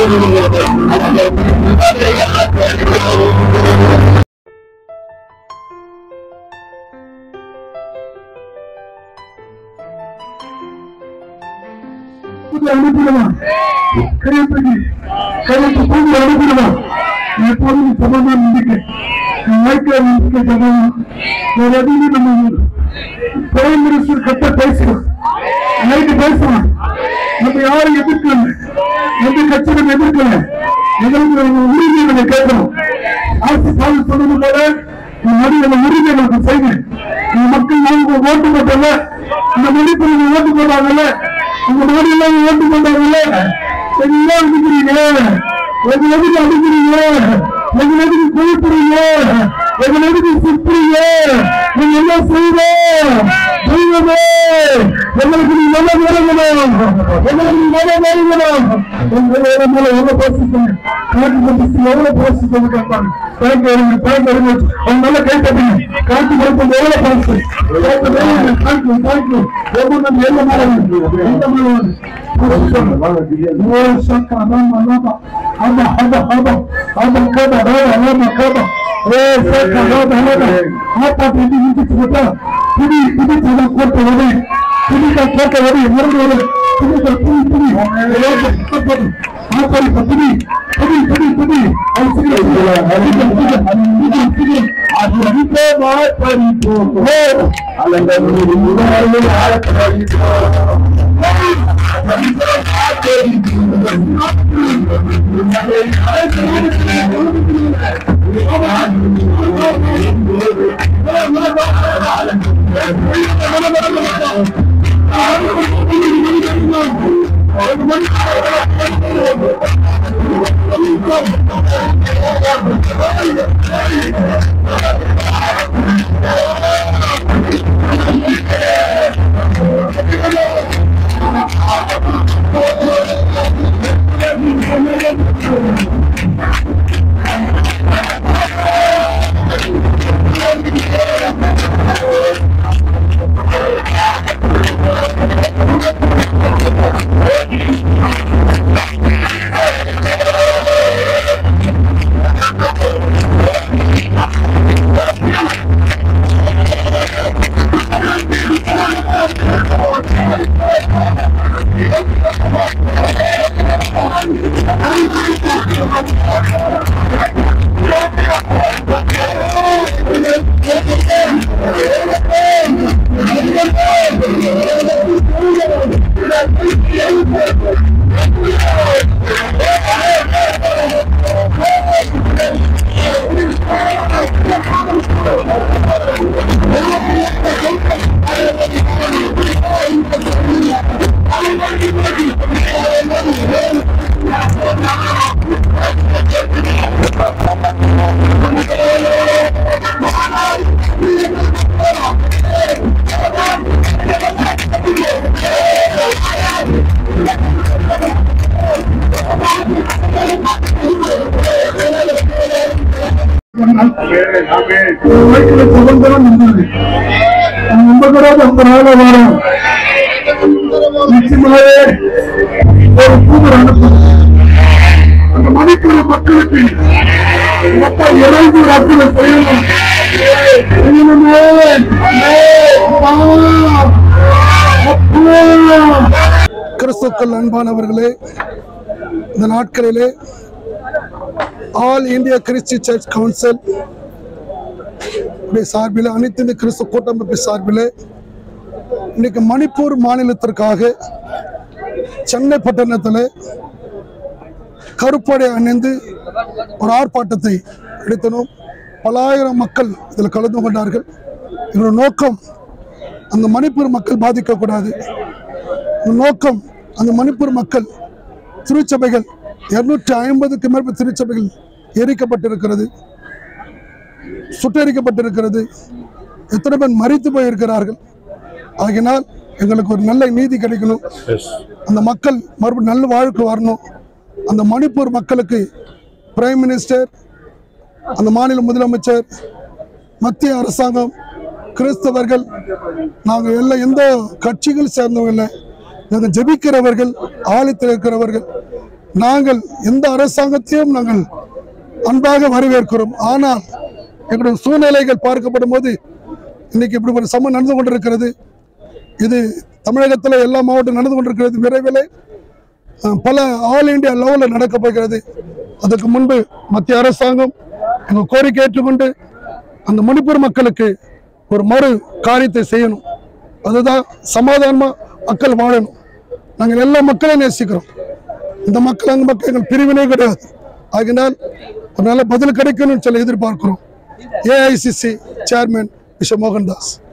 அனுப்பிடுவான் கையெழுத்து கையெழுத்து தூங்கி அனுப்பிடுவான் எப்போதும் சமாதான நம்பிக்கை என் வாழ்க்கை நம்பிக்கை சமாதானம் வேற எதுவுமே நம்ம பிரைம் மினிஸ்டர் கட்ட பேசுவோம் நைட்டு பேசுவான் நம்ம யாரும் எதிர்க்கல எந்த கட்சி நம்ம எதிர்க்கல எங்களுக்கு நம்ம உரிமையை நம்ம கேட்கிறோம் ஆட்சி பால் சொன்னது போல இந்த மாதிரி நம்ம உரிமையை நம்ம செய்வேன் இந்த மக்கள் நாங்க ஓட்டு போட்டல இந்த மணிப்பூர் ஓட்டு போட்டாங்கல்ல உங்க நாடு எல்லாம் ஓட்டு போட்டாங்கல்ல எல்லாம் அடிக்கிறீங்க எங்க எதுக்கு அடிக்கிறீங்க எங்க எதுக்கு குழுப்புறீங்க எங்க எதுக்கு சுற்றுறீங்க நீங்க என்ன செய்வோம் தெய்வமே எங்களுக்கு நீ நல்ல வேலைகளும் எங்களுக்கு நீ நல்ல வேலைகளும் உங்க வேலை மேல எவ்வளவு போசிக்கணும் காட்டு பத்தி எவ்வளவு போசிக்கணும் கேட்பாங்க பேங்க் வருங்க பேங்க் வருங்க அவங்க நல்ல கை தட்டுங்க காட்டு பத்தி எவ்வளவு போசி தேங்க்யூ தேங்க்யூ எவ்வளவு நம்ம எந்த மேல எந்த மேல شكرا ماما ماما هذا هذا هذا هذا كذا هذا هذا كذا ايه شكرا هذا هذا هذا بدي يجي تبغى بدي بدي تبغى كوت ودي بدي كوت ودي مرد ودي بدي بدي بدي ايه كوت ودي هذا بدي بدي بدي بدي او سيدي بدي بدي بدي بدي அதுக்கு மாட்டறிப்போ அல்லங்க முன்னாள் ஆரம்பிப்போ வாழ்க்கையில சுதந்திரம் இருந்தது ரொம்ப கிடையாது ரொம்ப நாள வரும் நிச்சயமாவே ஒரு தூதர் அனுப்பும் அந்த மணிப்பூர் மக்களுக்கு மொத்தம் இறைந்து ரத்துல செய்யணும் செய்யணுமே அப்பா, அப்பா. கிறிஸ்துக்கள் அன்பானவர்களே இந்த நாட்களிலே all India Christian church council உடைய சார்பில் அனைத்து இந்திய கிறிஸ்துவ கூட்டமைப்பு சார்பில் இன்னைக்கு மணிப்பூர் மாநிலத்திற்காக சென்னை பட்டணத்தில் கருப்படை அணிந்து ஒரு ஆர்ப்பாட்டத்தை எடுத்தனும் பலாயிரம் மக்கள் இதில் கலந்து கொண்டார்கள் இதோட நோக்கம் அந்த மணிப்பூர் மக்கள் பாதிக்கக்கூடாது இந்த நோக்கம் அந்த மணிப்பூர் மக்கள் திருச்சபைகள் இருநூற்றி ஐம்பதுக்கு மேற்பட்ட திருச்சபைகள் எரிக்கப்பட்டிருக்கிறது சுட்டெரிக்கப்பட்டிருக்கிறது எத்தனை பேர் மறித்து போயிருக்கிறார்கள் ஆகினால் எங்களுக்கு ஒரு நல்ல நீதி கிடைக்கணும் அந்த மக்கள் மறுபடியும் நல்ல வாழ்க்கை வரணும் அந்த மணிப்பூர் மக்களுக்கு பிரைம் மினிஸ்டர் அந்த மாநில முதலமைச்சர் மத்திய அரசாங்கம் கிறிஸ்தவர்கள் நாங்கள் எல்லாம் எந்த கட்சிகள் சேர்ந்தவங்க இல்லை நாங்கள் ஜெபிக்கிறவர்கள் ஆலயத்தில் இருக்கிறவர்கள் நாங்கள் எந்த அரசாங்கத்தையும் நாங்கள் அன்பாக வரவேற்கிறோம் ஆனால் எங்களுடைய சூழ்நிலைகள் பார்க்கப்படும் போது இன்னைக்கு இப்படி ஒரு சமம் நடந்து கொண்டிருக்கிறது இது தமிழகத்தில் எல்லா மாவட்டம் நடந்து கொண்டிருக்கிறது விரைவில் அஹ், பல ஆல் இந்தியா லெவலில் நடக்க போகிறது அதற்கு முன்பு மத்திய அரசாங்கம் எங்கள் கோரிக்கை ஏற்றுக்கொண்டு அந்த மணிப்பூர் மக்களுக்கு ஒரு மறு காரியத்தை செய்யணும் அதுதான் சமாதானமாக மக்கள் வாழணும் நாங்கள் எல்லா மக்களையும் நேசிக்கிறோம் இந்த மக்கள் அந்த மக்கள் எங்கள் பிரிவினே கிடையாது ஆகினால் ஒரு நல்ல பதில் கிடைக்கணும்னு சொல்லி எதிர்பார்க்கிறோம் ஏஐசிசி சேர்மன் விஷ மோகன்தாஸ்